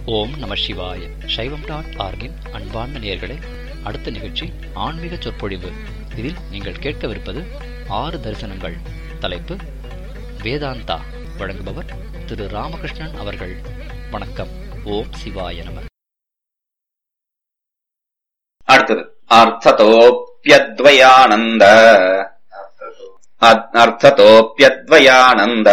ஓம் நம சிவாய சைவம் டாட் ஆர்கின் அன்பார்ந்த நேயர்களே அடுத்த நிகழ்ச்சி ஆன்மீக சொற்பொழிவு இதில் நீங்கள் கேட்கவிருப்பது ஆறு தரிசனங்கள் தலைப்பு வேதாந்தா வழங்குபவர் திரு ராமகிருஷ்ணன் அவர்கள் வணக்கம் ஓம் சிவாய நம அடுத்தது அர்த்தத்தோப்பியத்வயானந்த அத்- அர்த்தத்தோப்பியத்வயானந்த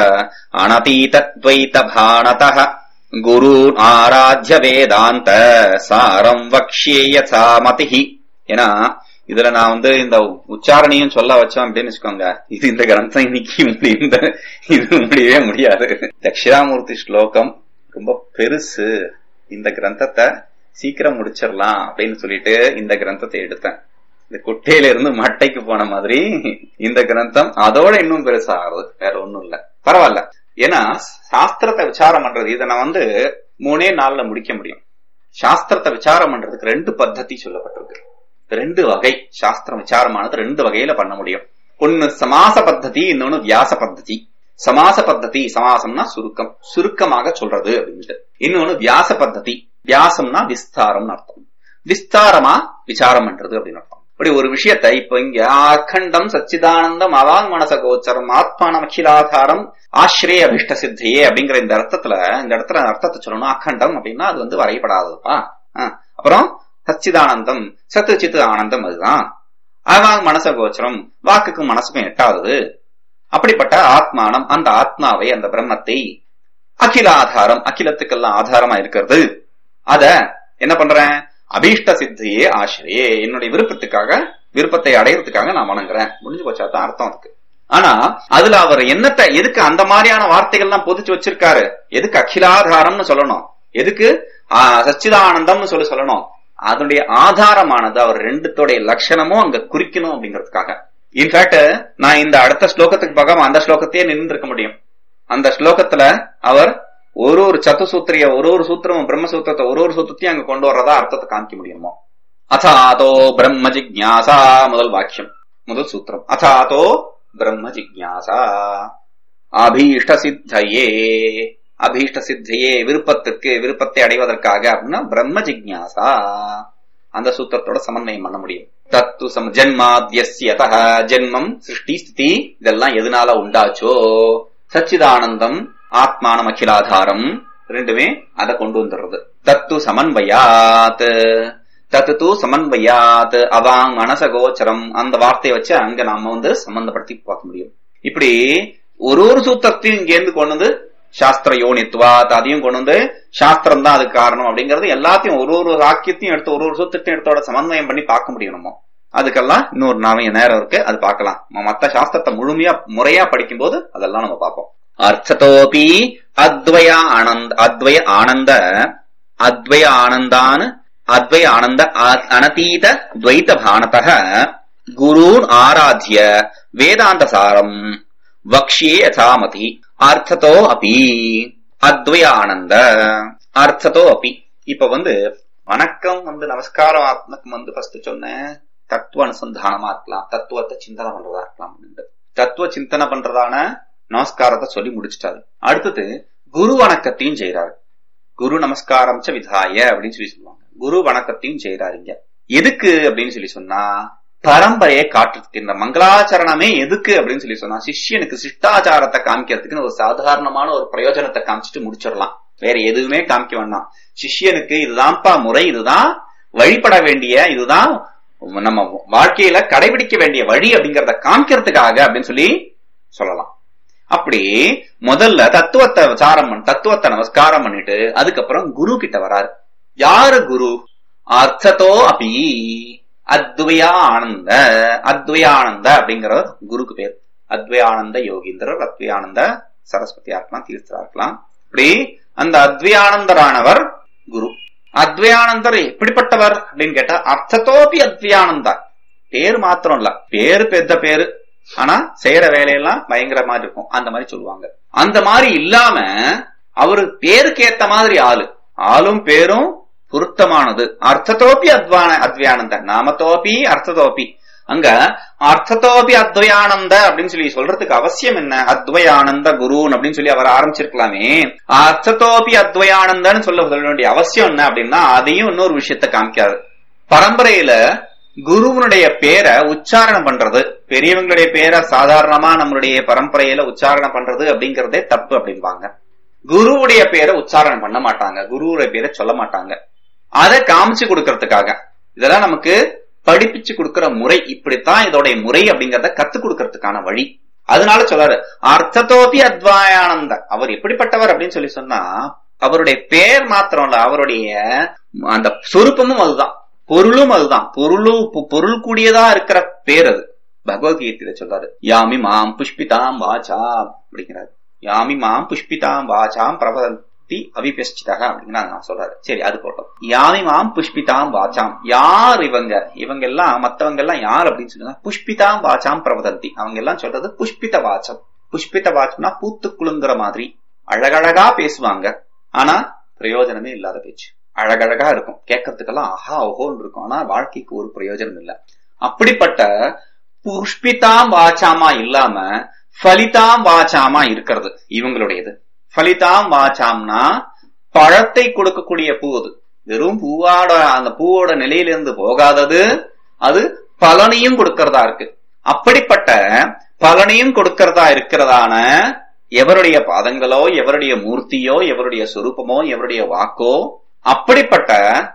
அனதீதத்வைதபானதः குருன் ஆராத்ய வேதாந்த சாரம் வக்ஷே யதா மதிஹி ஏன்னா இதுல நான் வந்து இந்த உச்சாரணையும் சொல்ல வச்சோம் அப்படின்னு வச்சுக்கோங்க இது இந்த கிரந்தம் இன்னைக்கு முடி- இந்த இது முடியவே முடியாது தட்சிணாமூர்த்தி ஸ்லோகம் ரொம்ப பெருசு இந்த கிரந்தத்தை சீக்கிரம் முடிச்சிடலாம் அப்படின்னு சொல்லிட்டு இந்த கிரந்தத்தை எடுத்தேன் இந்த குட்டையில இருந்து மட்டைக்கு போன மாதிரி இந்த கிரந்தம் அதோட இன்னும் பெருசா ஆகுது வேற ஒண்ணும் இல்ல பரவாயில்ல ஏன்னா சாஸ்திரத்தை விசாரம் பண்றது இதை நான் வந்து மூணே நாள்ல முடிக்க முடியும் சாஸ்திரத்தை விசாரம் பண்றதுக்கு ரெண்டு பத்ததி சொல்லப்பட்டிருக்கு ரெண்டு வகை சாஸ்திரம் விசாரமானது ரெண்டு வகையில பண்ண முடியும் ஒன்னு சமாச பத்ததி இன்னொன்னு வியாச பத்ததி சமாச பத்ததி சமாசம்னா சுருக்கம் சுருக்கமாக சொல்றது அப்படின்ட்டு இன்னொன்னு வியாச பத்ததி வியாசம்னா விஸ்தாரம்னு அர்த்தம் விஸ்தாரமா விசாரம் பண்றது அப்படின்னு அர்த்தம் இப்படி ஒரு விஷயத்தை இப்ப இங்க அகண்டம் சச்சிதானந்தம் அவாங் மனச கோச்சரம் ஆத்மானம் அகிலாதாரம் ஆசிரிய அபிஷ்ட சித்தியே அப்படிங்கிற இந்த அர்த்தத்துல இந்த இடத்துல அர்த்தத்தை சொல்லணும் அகண்டம் அப்படின்னா அது வந்து வரைபடாததுப்பா ஆ, அப்புறம் சச்சிதானந்தம் சத்து சித்து ஆனந்தம் அதுதான் அவாங் மனச கோச்சரம் வாக்குக்கும் மனசுக்கும் எட்டாதது அப்படிப்பட்ட ஆத்மானம் அந்த ஆத்மாவை அந்த பிரம்மத்தை அகில ஆதாரம் அகிலத்துக்கெல்லாம் ஆதாரமா இருக்கிறது அத என்ன பண்றேன் அபீஷ்ட சித்தியே ஆசிரியே என்னுடைய விருப்பத்துக்காக விருப்பத்தை அடையறதுக்காக நான் வணங்குறேன் முடிஞ்சு போச்சா தான் அர்த்தம் அதுக்கு ஆனா அதுல அவர் என்னத்தை எதுக்கு அந்த மாதிரியான வார்த்தைகள்லாம் பொதிச்சு வச்சிருக்காரு எதுக்கு அகிலாதாரம்னு சொல்லணும் எதுக்கு ஆ, சச்சிதானந்தம்னு சொல்லி சொல்லணும் அதனுடைய ஆதாரமானது அவர் ரெண்டுத்தோடைய லட்சணமும் அங்க குறிக்கணும் அப்படிங்கிறதுக்காக இன்ஃபேக்ட் நான் இந்த அடுத்த ஸ்லோகத்துக்கு பார்க்காம அந்த ஸ்லோகத்தையே நின்று இருக்க முடியும் அந்த ஸ்லோகத்துல அவர் ஒரு ஒரு சத்துசூத்திரிய ஒரு ஒரு சூத்திரமும் பிரம்மசூத்திரத்தை ஒரு ஒரு சூத்திரத்தையும் அங்க கொண்டு வர்றதா அர்த்தத்தை காமிக்க முடியுமோ அதாதோ பிரம்ம ஜிக்ஞாசா முதல் வாக்கியம் முதல் சூத்திரம் அதாதோ பிரம்ம ஜிக்ஞாசா அபீஷ்ட சித்தையே அபீஷ்ட சித்தையே விருப்பத்திற்கு விருப்பத்தை அடைவதற்காக அப்படின்னா பிரம்ம ஜிக்ஞாசா அந்த சூத்திரத்தோட சமன்வயம் பண்ண முடியும் தத்து சம ஜென்மாத்யஸ்யதः ஜென்மம் சிருஷ்டி ஸ்திதி இதெல்லாம் எதனால உண்டாச்சோ சச்சிதானந்தம் ஆத்மானம் அகிலாதாரம் ரெண்டுமே அதை கொண்டு வந்துடுறது தத்து சமன்வயாத் தத்து தூ சமன்வயாத் அவாங் மனசகோச்சரம் அந்த வார்த்தையை வச்சு அங்க நாம வந்து சம்பந்தப்படுத்தி பார்க்க முடியும் இப்படி ஒரு ஒரு சூத்திரத்தையும் இங்க இருந்து கொண்டு வந்து சாஸ்திர யோனித்வாத் அதையும் கொண்டு வந்து சாஸ்திரம் தான் அதுக்கு காரணம் அப்படிங்கறது எல்லாத்தையும் ஒரு ஒரு வாக்கியத்தையும் எடுத்து ஒரு ஒரு சூத்திரத்தையும் எடுத்தோட சமன்வயம் பண்ணி பார்க்க முடியும் நம்ம அதுக்கெல்லாம் இன்னொரு நாம நேரம் இருக்கு அது பார்க்கலாம் ம- மத்த சாஸ்திரத்தை முழுமையா முறையா படிக்கும்போது அதெல்லாம் நம்ம பார்ப்போம் அர்த்தத்தோபி அத்வய ஆனந்த அத்வய ஆனந்த அத்வய ஆனந்தான் அத்வய ஆனந்த ஆ- அனதீத துவைத பானதः குருன் ஆராத்ய வேதாந்த சாரம் வக்ஷே யதாமதி அர்த்தத்தோ அபி அத்வய ஆனந்த அர்த்தத்தோ அபி இப்ப வந்து வணக்கம் வந்து நமஸ்காரம் ஆத்மக்கு வந்து ஃபர்ஸ்ட் சொன்னேன் தத்துவ அனுசந்தானமா இருக்கலாம் தத்துவத்தை சிந்தனை பண்றதா இருக்கலாம் அப்படின்ட்டு தத்துவ சிந்தனை பண்றதான நமஸ்காரத்தை சொல்லி முடிச்சிட்டாரு அடுத்தது குரு வணக்கத்தையும் செய்யறாரு குரு நமஸ்காரம் ச விதாய அப்படின்னு சொல்லி சொல்லுவாங்க குரு வணக்கத்தையும் செய்யறாரு இங்க எதுக்கு அப்படின்னு சொல்லி சொன்னா பரம்பரையை காட்டுறதுக்கு இந்த மங்களாச்சரணமே எதுக்கு அப்படின்னு சொல்லி சொன்னா சிஷ்யனுக்கு சிஷ்டாச்சாரத்தை காமிக்கிறதுக்குன்னு ஒரு சாதாரணமான ஒரு பிரயோஜனத்தை காமிச்சிட்டு முடிச்சிடலாம் வேற எதுவுமே காமிக்க வேண்டாம் சிஷ்யனுக்கு இதுதான்ப்பா முறை இதுதான் வழிபட வேண்டிய இதுதான் நம்ம வாழ்க்கையில கடைபிடிக்க வேண்டிய வழி அப்படிங்கறத காமிக்கிறதுக்காக அப்படின்னு சொல்லி சொல்லலாம் அப்படி முதல்ல தத்துவத்தை விசாரம் பண்ண தத்துவத்தை நமஸ்காரம் பண்ணிட்டு அதுக்கப்புறம் குரு கிட்ட வராரு யாரு குரு அர்த்தத்தோ அபி அத்வயா ஆனந்த அத்வயானந்த அப்படிங்கிறவர் குருக்கு பேர் அத்வயானந்த யோகீந்திரர் அத்வயானந்த சரஸ்வதியா இருக்கலாம் தீர்த்தரா இருக்கலாம் இப்படி அந்த அத்வயானந்தரானவர் குரு அத்வயானந்தர் எப்படிப்பட்டவர் அப்படின்னு கேட்டா அர்த்தத்தோபி அத்வயானந்தா பேரு மாத்திரம் இல்ல பேரு பெத்த பேரு ஆனா செய்யற வேலையெல்லாம் பயங்கர மாதிரி இருக்கும் அந்த மாதிரி சொல்லுவாங்க அந்த மாதிரி இல்லாம அவரு பேருக்கு ஏத்த மாதிரி ஆளு ஆளும் பேரும் பொருத்தமானது அர்த்தத்தோப்பி அத்வான அத்வியானந்த நாமத்தோப்பி அர்த்தத்தோப்பி அங்க அர்த்தத்தோபி அத்வயானந்த அப்படின்னு சொல்லி சொல்றதுக்கு அவசியம் என்ன அத்வயானந்த குருன்னு அப்படின்னு சொல்லி அவர் ஆரம்பிச்சிருக்கலாமே அர்த்தத்தோபி அத்வயானந்தன்னு சொல்ல சொல்ல வேண்டிய அவசியம் என்ன அப்படின்னா அதையும் இன்னொரு விஷயத்த காமிக்காது பரம்பரையில குருவனுடைய பேரை உச்சாரணம் பண்றது பெரியவங்களுடைய பேரை சாதாரணமா நம்மளுடைய பரம்பரையில உச்சாரணம் பண்றது அப்படிங்கறதே தப்பு அப்படிம்பாங்க குருவுடைய பேரை உச்சாரணம் பண்ண மாட்டாங்க குருவுடைய பேரை சொல்ல மாட்டாங்க அதை காமிச்சு கொடுக்கறதுக்காக இதெல்லாம் நமக்கு படிப்பிச்சு கொடுக்கிற முறை இப்படித்தான் இதோடைய முறை அப்படிங்கறத கத்து கொடுக்கறதுக்கான வழி அதனால சொல்றாரு அர்த்தத்தோபி அத்வாயானந்த அவர் எப்படிப்பட்டவர் அப்படின்னு சொல்லி சொன்னா அவருடைய பேர் மாத்திரம் இல்ல அவருடைய அந்த சொருப்பமும் அதுதான் பொருளும் அதுதான் பொருளும் பொருள் கூடியதா இருக்கிற பேர் அது பகவத்கீதையில சொல்றாரு யாமி மாம் புஷ்பிதாம் வாச்சாம் அப்படிங்கிறாரு யாமி மாம் புஷ்பிதாம் வாச்சாம் பிரபந்தி அவிபெஷ்டிதக அப்படிங்கிறாங்க நான் சொல்றாரு சரி அது போட்டோம் யாமி மாம் புஷ்பிதாம் வாச்சாம் யார் இவங்க இவங்க எல்லாம் மத்தவங்க எல்லாம் யார் அப்படின்னு சொல்லுங்க புஷ்பிதாம் வாச்சாம் பிரபதந்தி அவங்க எல்லாம் சொல்றது புஷ்பித வாச்சம் புஷ்பித வாச்சம்னா பூத்து குலுங்குற மாதிரி அழகழகா பேசுவாங்க ஆனா பிரயோஜனமே இல்லாத பேச்சு அழகழகா இருக்கும் கேட்கறதுக்கெல்லாம் ஆஹா ஓஹோன்னு இருக்கும் ஆனா வாழ்க்கைக்கு ஒரு பிரயோஜனம் இல்ல அப்படிப்பட்ட புஷ்பிதாம் வாச்சாமா இல்லாம ஃபலிதாம் வாச்சாமா இருக்கிறது இவங்களுடையது ஃபலிதாம் வாச்சாம்னா பழத்தை கொடுக்கக்கூடிய பூ அது வெறும் பூவோட அந்த பூவோட நிலையிலிருந்து போகாதது அது பலனையும் கொடுக்கறதா இருக்கு அப்படிப்பட்ட பலனையும் கொடுக்கறதா இருக்கிறதான எவருடைய பாதங்களோ எவருடைய மூர்த்தியோ எவருடைய சொரூபமோ எவருடைய வாக்கோ அப்படிப்பட்ட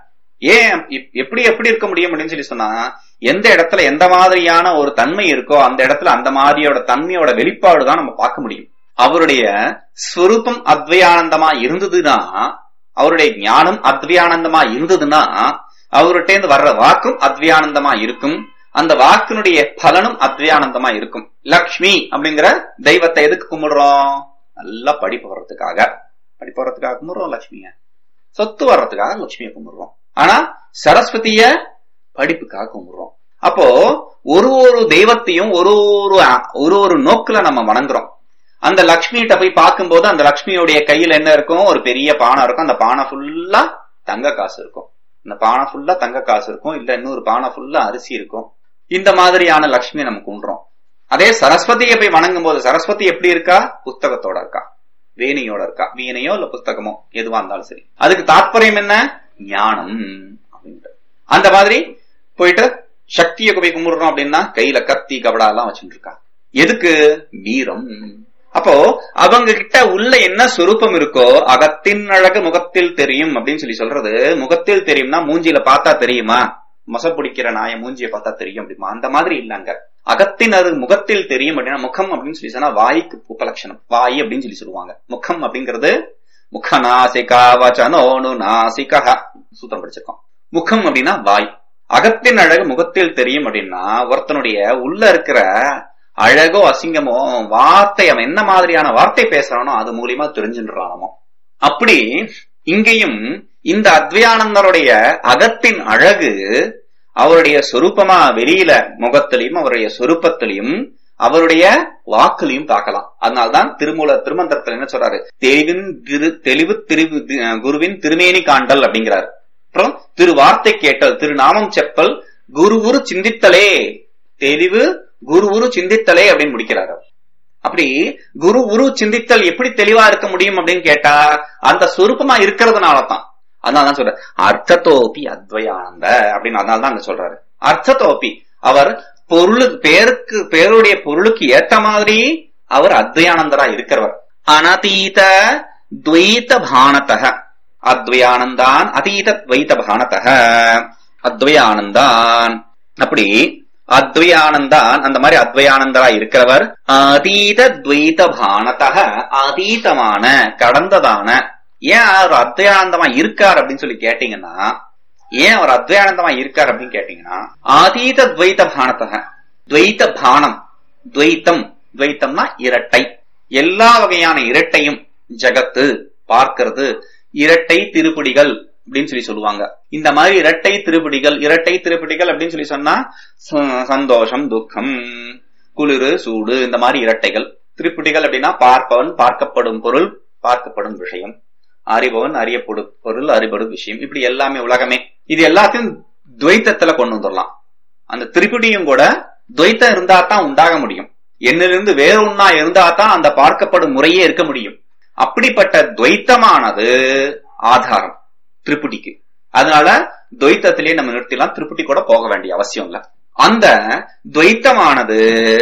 ஏன் எப்படி எப்படி இருக்க முடியும் அப்படின்னு சொல்லி சொன்னா எந்த இடத்துல எந்த மாதிரியான ஒரு தன்மை இருக்கோ அந்த இடத்துல அந்த மாதிரியோட தன்மையோட வெளிப்பாடு தான் நம்ம பார்க்க முடியும் அவருடைய ஸ்வரூபம் அத்வயானந்தமா இருந்ததுன்னா அவருடைய ஞானம் அத்வயானந்தமா இருந்ததுன்னா அவர்கிட்ட இருந்து வர்ற வாக்கும் அத்வயானந்தமா இருக்கும் அந்த வாக்கினுடைய பலனும் அத்வயானந்தமா இருக்கும் லக்ஷ்மி அப்படிங்கிற தெய்வத்தை எதுக்கு கும்பிடுறோம் நல்லா படிப்பு வர்றதுக்காக படிப்பு வர்றதுக்காக கும்பிடுறோம் லக்ஷ்மிய சொத்து வர்றதுக்காக லட்சுமியை கும்பிடுறோம் ஆனா சரஸ்வதிய படிப்புக்காக கும்பிடுறோம் அப்போ ஒரு ஒரு தெய்வத்தையும் ஒரு ஒரு ஒரு ஒரு நோக்குல நம்ம வணங்குறோம் அந்த லக்ஷ்மிகிட்ட போய் பார்க்கும்போது அந்த லக்ஷ்மியுடைய கையில என்ன இருக்கும் ஒரு பெரிய பானை இருக்கும் அந்த பானை ஃபுல்லா தங்க காசு இருக்கும் இந்த பானை ஃபுல்லா தங்க காசு இருக்கும் இல்ல இன்னொரு பானை ஃபுல்லா அரிசி இருக்கும் இந்த மாதிரியான லக்ஷ்மியை நம்ம கும்பிடுறோம் அதே சரஸ்வதியை போய் வணங்கும் போது சரஸ்வதி எப்படி இருக்கா புஸ்தகத்தோட இருக்கா வேணியோட இருக்கா வீணையோ இல்ல புஸ்தகமோ எதுவா இருந்தாலும் சரி அதுக்கு தாற்பயம் என்ன ஞானம் அப்படின்ட்டு அந்த மாதிரி போயிட்டு சக்தியை போய் கும்பிடுறோம் அப்படின்னா கையில கத்தி கபடா எல்லாம் வச்சுட்டு இருக்கா எதுக்கு வீரம் அப்போ அவங்க கிட்ட உள்ள என்ன சொரூபம் இருக்கோ அகத்தின் அழகு முகத்தில் தெரியும் அப்படின்னு சொல்லி சொல்றது முகத்தில் தெரியும்னா மூஞ்சில பார்த்தா தெரியுமா மொச பிடிக்கிற நாய மூஞ்சிய பார்த்தா தெரியும் அப்படிமா அந்த மாதிரி இல்லங்க அகத்தின் அது முகத்தில் தெரியும் அப்படின்னா முகம் அப்படின்னு சொல்லி சொன்னா வாய்க்கு உபலட்சணம் வாய் அப்படின்னு சொல்லி சொல்லுவாங்க முகம் அப்படிங்கிறது முக நாசிகா வச்சனோனு நாசிகா சூத்திரம் படிச்சிருக்கோம் முகம் அப்படின்னா வாய் அகத்தின் அழகு முகத்தில் தெரியும் அப்படின்னா ஒருத்தனுடைய உள்ள இருக்கிற அழகோ அசிங்கமோ வார்த்தை அவன் என்ன மாதிரியான வார்த்தை பேசுறானோ அது மூலியமா தெரிஞ்சுன்றானமோ அப்படி இங்கேயும் இந்த அத்வயானந்தருடைய அகத்தின் அழகு அவருடைய சொரூபமா வெளியில முகத்திலையும் அவருடைய சொரூபத்திலையும் அவருடைய வாக்குலையும் பார்க்கலாம் அதனால்தான் திருமூல திருமந்திரத்தில் என்ன சொல்றாரு தெளிவின் திரு தெளிவு திரு குருவின் திருமேனி காண்டல் அப்படிங்கிறார் அப்புறம் திரு வார்த்தை கேட்டல் திருநாமம் செப்பல் குருவுரு சிந்தித்தலே தெளிவு குரு உரு சிந்தித்தலே அப்படின்னு முடிக்கிறாரு அப்படி குரு உரு சிந்தித்தல் எப்படி தெளிவா இருக்க முடியும் அப்படின்னு கேட்டா அந்த சுருப்பமா இருக்கிறதுனாலதான் அதனாலதான் சொல்ற அர்த்தத்தோப்பி அத்வயானந்த அப்படின்னு அதனாலதான் அங்க சொல்றாரு அர்த்தத்தோப்பி அவர் பொருளு பேருக்கு பேருடைய பொருளுக்கு ஏத்த மாதிரி அவர் அத்வயானந்தரா இருக்கிறவர் அனதீத துவைத பானதக அத்வயானந்தான் அதீத துவைத பானதக அத்வயானந்தான் அப்படி அத்வயானந்தான் அந்த மாதிரி அத்வயானந்தரா இருக்கிறவர் அதீத துவைத பானதக அதீதமான கடந்ததான ஏன் அவர் அத்வயானந்தமா இருக்கார் அப்படின்னு சொல்லி கேட்டீங்கன்னா ஏன் அவர் அத்வயானந்தமா இருக்கார் அப்படின்னு கேட்டீங்கன்னா அதீத துவைத பானதக துவைத பானம் துவைத்தம் துவைத்தம்னா இரட்டை எல்லா வகையான இரட்டையும் ஜகத்து பார்க்கிறது இரட்டை திருப்படிகள் அப்படின்னு சொல்லி சொல்லுவாங்க இந்த மாதிரி இரட்டை திருப்படிகள் இரட்டை திருப்படிகள் அப்படின்னு சொல்லி சொன்னா சந்தோஷம் துக்கம் குளிரு சூடு இந்த மாதிரி இரட்டைகள் திருப்படிகள் அப்படின்னா பார்ப்பவன் பார்க்கப்படும் பொருள் பார்க்கப்படும் விஷயம் அறிபவன் அறியப்படும் பொருள் அறிபடும் விஷயம் இப்படி எல்லாமே உலகமே இது எல்லாத்தையும் துவைத்தத்துல கொண்டு வந்துடலாம் அந்த திரிபுடியும் கூட துவைத்தம் இருந்தா தான் உண்டாக முடியும் என்னிலிருந்து வேற ஒன்னா இருந்தா தான் அந்த பார்க்கப்படும் முறையே இருக்க முடியும் அப்படிப்பட்ட துவைத்தமானது ஆதாரம் திரிபுடிக்கு அதனால துவைத்தத்திலேயே நம்ம நிறுத்திலாம் திருப்பதி கூட போக வேண்டிய அவசியம் இல்ல அந்த துவைத்தமானது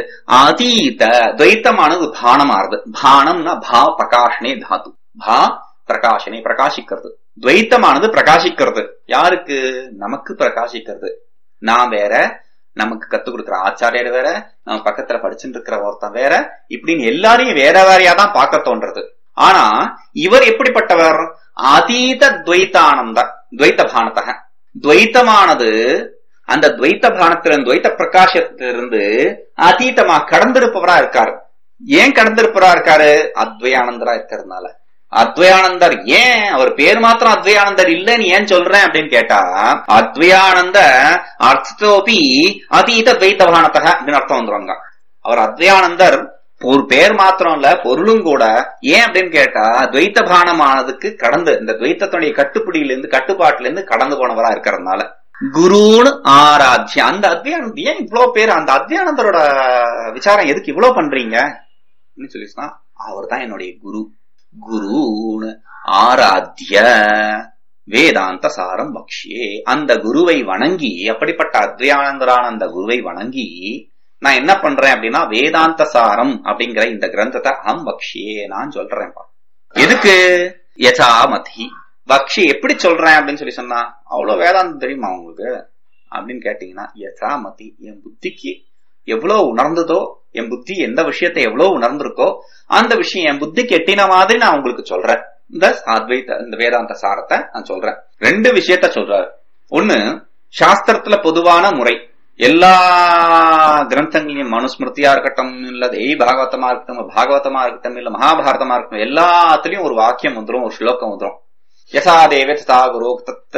அதீத துவைத்தமானது பானமாறுது பானம்னா பா பிரகாஷனே தாத்து பா பிரகாஷனே பிரகாசிக்கிறது துவைத்தமானது பிரகாசிக்கிறது யாருக்கு நமக்கு பிரகாசிக்கிறது நான் வேற நமக்கு கத்து கொடுக்கிற ஆச்சாரியர் வேற நம்ம பக்கத்துல படிச்சுட்டு இருக்கிற ஒருத்தன் வேற இப்படின்னு எல்லாரையும் வேற வேறையா தான் பார்க்க தோன்றது ஆனா இவர் எப்படிப்பட்டவர் அதீத துவைத்தானந்த துவைத்த பானத்தக துவைத்தமானது அந்த துவைத்த பானத்திலிருந்து துவைத்த பிரகாசத்திலிருந்து அதீதமா கடந்திருப்பவரா இருக்காரு ஏன் கடந்திருப்பவரா இருக்காரு அத்வயானந்தரா இருக்கிறதுனால அத்வயானந்தர் ஏன் அவர் பேர் மாத்திரம் அத்வயானந்தர் இல்லன்னு ஏன் சொல்றேன் அப்படின்னு கேட்டா அத்வயானந்த அர்த்தோபி அதீத துவைத்த பானத்தக அப்படின்னு அர்த்தம் வந்துருவாங்க அவர் அத்வயானந்தர் ஒரு பேர் மாத்திரம் இல்ல பொருளும் கூட ஏன் அப்படின்னு கேட்டா துவைத்த பானமானதுக்கு கடந்து இந்த துவைத்தத்துடைய கட்டுப்பிடியில இருந்து கட்டுப்பாட்டுல இருந்து கடந்து போனவரா இருக்கிறதுனால குருன்னு ஆராத்யா அந்த அத்தியானந்த் ஏன் இவ்வளவு பேர் அந்த அத்தியானந்தரோட விசாரம் எதுக்கு இவ்வளவு பண்றீங்க சொல்லி சொன்னா அவர் தான் என்னுடைய குரு குருன்னு ஆராத்ய வேதாந்த சாரம் பக்ஷியே அந்த குருவை வணங்கி அப்படிப்பட்ட அத்வயானந்தரான அந்த குருவை வணங்கி நான் என்ன பண்றேன் அப்படின்னா வேதாந்த சாரம் அப்படிங்கிற இந்த கிரந்தத்தை அகம் பக்ஷியே நான் சொல்றேன்ப்பா எதுக்கு யசாமதி பக்ஷி எப்படி சொல்றேன் அப்படின்னு சொல்லி சொன்னா அவ்வளவு வேதாந்தம் தெரியுமா உங்களுக்கு அப்படின்னு கேட்டீங்கன்னா யசாமதி என் புத்திக்கு எவ்வளவு உணர்ந்ததோ என் புத்தி எந்த விஷயத்தை எவ்வளவு உணர்ந்திருக்கோ அந்த விஷயம் என் புத்திக்கு எட்டின மாதிரி நான் உங்களுக்கு சொல்றேன் இந்த அத்வைத இந்த வேதாந்த சாரத்தை நான் சொல்றேன் ரெண்டு விஷயத்த சொல்றாரு ஒண்ணு சாஸ்திரத்துல பொதுவான முறை எல்லா கிரந்தங்களையும் மனுஸ்மிருதியா இருக்கட்டும் இல்ல தெய் பாகவதமா இருக்கட்டும் பாகவதமா இருக்கட்டும் இல்ல மகாபாரதமா இருக்கட்டும் எல்லாத்துலயும் ஒரு வாக்கியம் வந்துடும் ஒரு ஸ்லோகம் வந்துடும் யசா தேவே ததா குரு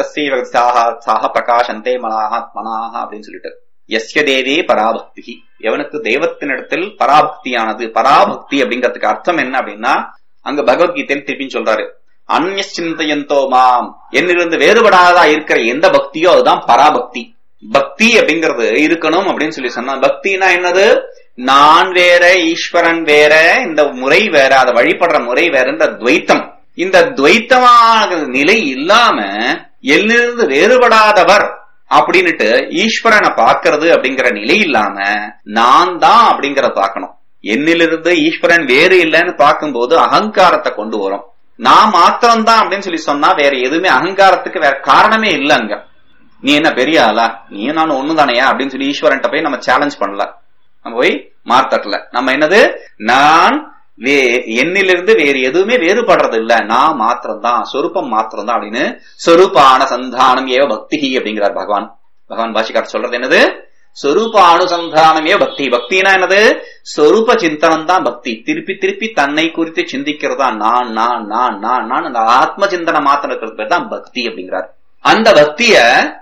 தத்தசீவசாக பிரகாசந்தே மனாஹாத் மனாஹா அப்படின்னு சொல்லிட்டு எஸ்ய தேவே பராபக்தி எவனுக்கு தெய்வத்தினிடத்தில் பராபக்தியானது பராபக்தி அப்படிங்கிறதுக்கு அர்த்தம் என்ன அப்படின்னா அங்க பகவத்கீதையில் திருப்பின்னு சொல்றாரு அந்நிய சிந்தையந்தோ மாம் என்னிலிருந்து வேறுபடாதா இருக்கிற எந்த பக்தியோ அதுதான் பராபக்தி பக்தி அப்படிங்கிறது இருக்கணும் அப்படின்னு சொல்லி சொன்னா பக்தினா என்னது நான் வேற ஈஸ்வரன் வேற இந்த முறை வேற அதை வழிபடுற முறை வேற இந்த துவைத்தம் இந்த துவைத்தமான நிலை இல்லாம எல்லிருந்து வேறுபடாதவர் அப்படின்னுட்டு ஈஸ்வரனை பாக்குறது அப்படிங்கிற நிலை இல்லாம நான் தான் அப்படிங்கறத பார்க்கணும் என்னிலிருந்து ஈஸ்வரன் வேறு இல்லைன்னு பார்க்கும்போது அகங்காரத்தை கொண்டு வரும் நான் மாத்திரம் தான் அப்படின்னு சொல்லி சொன்னா வேற எதுவுமே அகங்காரத்துக்கு வேற காரணமே இல்ல அங்க நீ என்ன பெரிய ஆளா நீ நானும் ஒண்ணுதானையா அப்படின்னு சொல்லி ஈஸ்வரன்ட்ட போய் நம்ம சேலஞ்ச் பண்ணல நம்ம போய் மார்த்தட்டல நம்ம என்னது நான் வே என்னிலிருந்து வேறு எதுவுமே வேறுபடுறது இல்ல நான் மாத்திரம் தான் சொரூபம் மாத்திரம் தான் அப்படின்னு சொரூபான சந்தானம் ஏவ பக்தி அப்படிங்கிறார் பகவான் பகவான் பாஷிகார் சொல்றது என்னது சொரூபானுசந்தானமே பக்தி பக்தினா என்னது சொரூப சிந்தனம் தான் பக்தி திருப்பி திருப்பி தன்னை குறித்து சிந்திக்கிறதா நான் நான் நான் நான் நான் அந்த ஆத்ம சிந்தனை மாத்திரம் இருக்கிறது பேர் தான் பக்தி அப்படிங்கிறார் அந்த பக்திய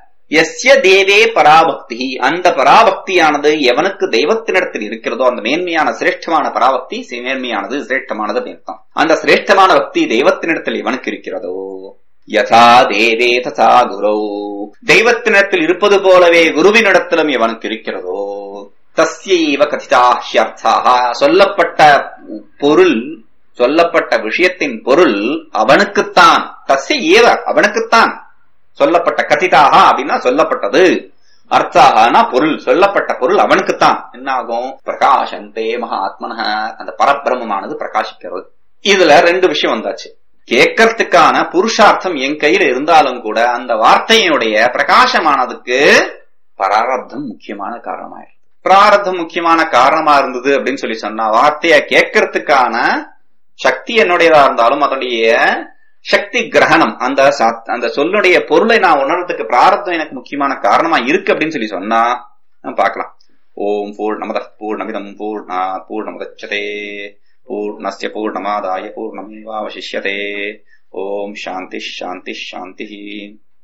எஸ்ய தேவே பராபக்தி அந்த பராபக்தியானது எவனுக்கு தெய்வத்தினிடத்தில் இருக்கிறதோ அந்த மேன்மையான சிரேஷ்டமான பராபக்தி மேன்மையானது சிரேஷ்டமானது அர்த்தம் அந்த சிரேஷ்டமான பக்தி தெய்வத்தினிடத்தில் எவனுக்கு இருக்கிறதோ யதா தேவே ததா குரு தெய்வத்தினிடத்தில் இருப்பது போலவே குருவினிடத்திலும் எவனுக்கு இருக்கிறதோ தஸ்யைவ கதிதாஹ்யர்த்தாக சொல்லப்பட்ட பொருள் சொல்லப்பட்ட விஷயத்தின் பொருள் அவனுக்குத்தான் தஸ்ய ஏவ அவனுக்குத்தான் சொல்லப்பட்ட கதிதாக அப்படின்னா சொல்லப்பட்டது அர்த்தாகனா பொருள் சொல்லப்பட்ட பொருள் அவனுக்குத்தான் என்ன ஆகும் பிரகாசந்தே மகாத்மன அந்த பரபிரமமானது பிரகாசிக்கிறது இதுல ரெண்டு விஷயம் வந்தாச்சு கேட்கறதுக்கான புருஷார்த்தம் என் கையில இருந்தாலும் கூட அந்த வார்த்தையினுடைய பிரகாசமானதுக்கு பராரப்தம் முக்கியமான காரணமாயிருக்கு பிராரப்தம் முக்கியமான காரணமா இருந்தது அப்படின்னு சொல்லி சொன்னா வார்த்தைய கேட்கறதுக்கான சக்தி என்னுடையதா இருந்தாலும் அதனுடைய சக்தி கிரகணம் அந்த அந்த சொல்லுடைய பொருளை நான் உணர்றதுக்கு பிராரப்தம் எனக்கு முக்கியமான காரணமா இருக்கு அப்படின்னு சொல்லி சொன்னா பார்க்கலாம் ஓம் பூர்ணமத பூர்ணமிதம் பூர்ணா பூர்ணமுதச்சதே பூர்ணஸ்ய பூர்ணமாதாய பூர்ணமேவாவசிஷ்யதே ஓம் சாந்தி சாந்தி சாந்தி